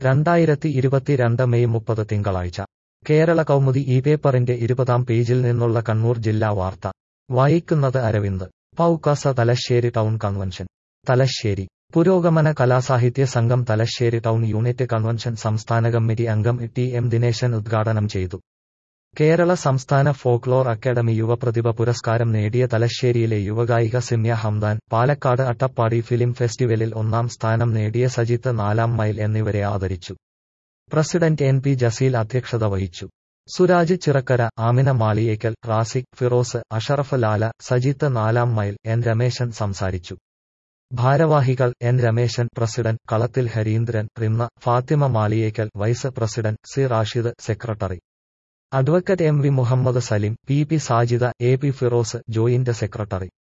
രണ്ടായിരത്തി ഇരുപത്തിരണ്ട് മെയ് മുപ്പത് തിങ്കളാഴ്ച കേരള കൗമുദി ഈ പേപ്പറിന്റെ ഇരുപതാം പേജിൽ നിന്നുള്ള കണ്ണൂർ ജില്ലാ വാർത്ത വായിക്കുന്നത് അരവിന്ദ് പൗക്കാസ തലശ്ശേരി ടൗൺ കൺവെൻഷൻ തലശ്ശേരി പുരോഗമന കലാസാഹിത്യ സംഘം തലശ്ശേരി ടൗൺ യൂണിറ്റ് കൺവെൻഷൻ സംസ്ഥാന കമ്മിറ്റി അംഗം ടി എം ദിനേശൻ ഉദ്ഘാടനം ചെയ്തു കേരള സംസ്ഥാന ഫോക്ലോർ അക്കാദമി യുവപ്രതിഭ പുരസ്കാരം നേടിയ തലശ്ശേരിയിലെ യുവഗായിക സിമ്യ ഹംദാൻ പാലക്കാട് അട്ടപ്പാടി ഫിലിം ഫെസ്റ്റിവലിൽ ഒന്നാം സ്ഥാനം നേടിയ സജിത്ത് നാലാം മൈൽ എന്നിവരെ ആദരിച്ചു പ്രസിഡന്റ് എൻ പി ജസീൽ അധ്യക്ഷത വഹിച്ചു സുരാജ് ചിറക്കര ആമിന മാളിയേക്കൽ റാസിഖ് ഫിറോസ് അഷറഫ് ലാല സജിത്ത് നാലാം മൈൽ എൻ രമേശൻ സംസാരിച്ചു ഭാരവാഹികൾ N Rameshan president Kalathil Harindran Rinna Fathima Maliyekkal vice president C Rashid secretary advocate M V Muhammad Salim P P Sajida A P Firoz joint secretary